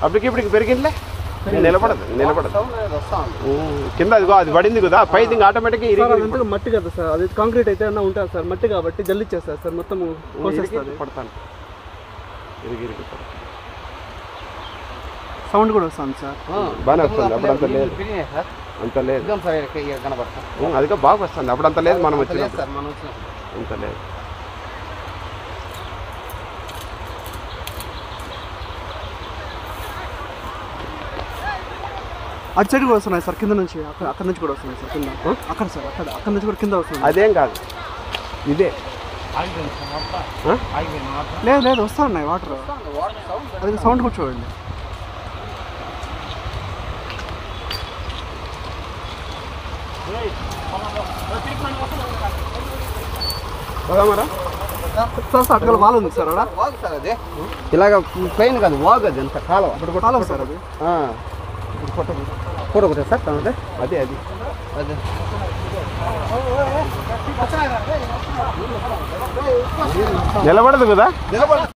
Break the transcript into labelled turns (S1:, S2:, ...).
S1: అప్పటికి ఇప్పటికి పెరిగిందిలే నిలబడదు నిలబడదు
S2: సౌండ్ అనేది వస్తా ఉంది
S1: ఉమ్, కింద అదిగో అది పడింది కదా పైది ఇంకా ఆటోమేటిక్గా
S3: సార్
S1: ఇరిగి
S3: అదంతా మట్టి కదా సార్ అది కాంక్రీట్ అయితే అన్న ఉంటుంది సార్ మట్టి కాబట్టి జల్లిచ్చేస్తారు సార్ మొత్తం
S1: ఇరిగి
S3: కోసేస్తుంది
S1: పడతాను ఇరిగి ఇరిగి పడతాను
S3: సౌండ్ కూడా వస్తుంది సార్
S1: బాగానే వస్తుంది అప్పుడు అంత లేదు
S2: పెరిగినాయి సార్
S1: అంత లేదు
S2: ఎగ్జామ్ సార్ ఇక్కడ ఇక్కడ కనబడతాం
S1: ఉమ్, అదిగో బాగా వస్తుంది అప్పుడు అంత లేదు మనం
S2: లేదు
S1: వచ్చినప్పుడు
S2: సార్ మనం వచ్చినప్పుడు
S1: అంత లేదు
S3: అటు సైడ్ కూడా వస్తున్నాయి సార్ కింద నుంచి అక్కడ అక్కడ నుంచి కూడా వస్తున్నాయి సార్ కింద అక్కడ సార్ అక్కడ అక్కడ నుంచి కూడా కింద వస్తుంది
S1: అదేం కాదు ఇదే
S2: ఆగిపోయింది సార్ మొత్తం
S1: ఆ?
S2: ఆగిపోయింది మొత్తం
S3: లేదు లేదు వస్తా ఉన్నాయి వాటర్
S2: వాటర్ సౌండ్
S3: అది సౌండ్ కూడా చూడండి
S1: పోదామరా
S3: సార్ సార్ అక్కడ వాల్ ఉంది సార్ అక్కడ
S2: వాగు సార్ అది ఇలాగ ప్లెయిన్ కాదు వాగు అది ఎంత కాలం
S3: కాలం సార్ అది
S2: ఫోటో ఒకటే సార్ తనదే
S1: అదే అది
S2: అదే
S1: నిలబడదు కదా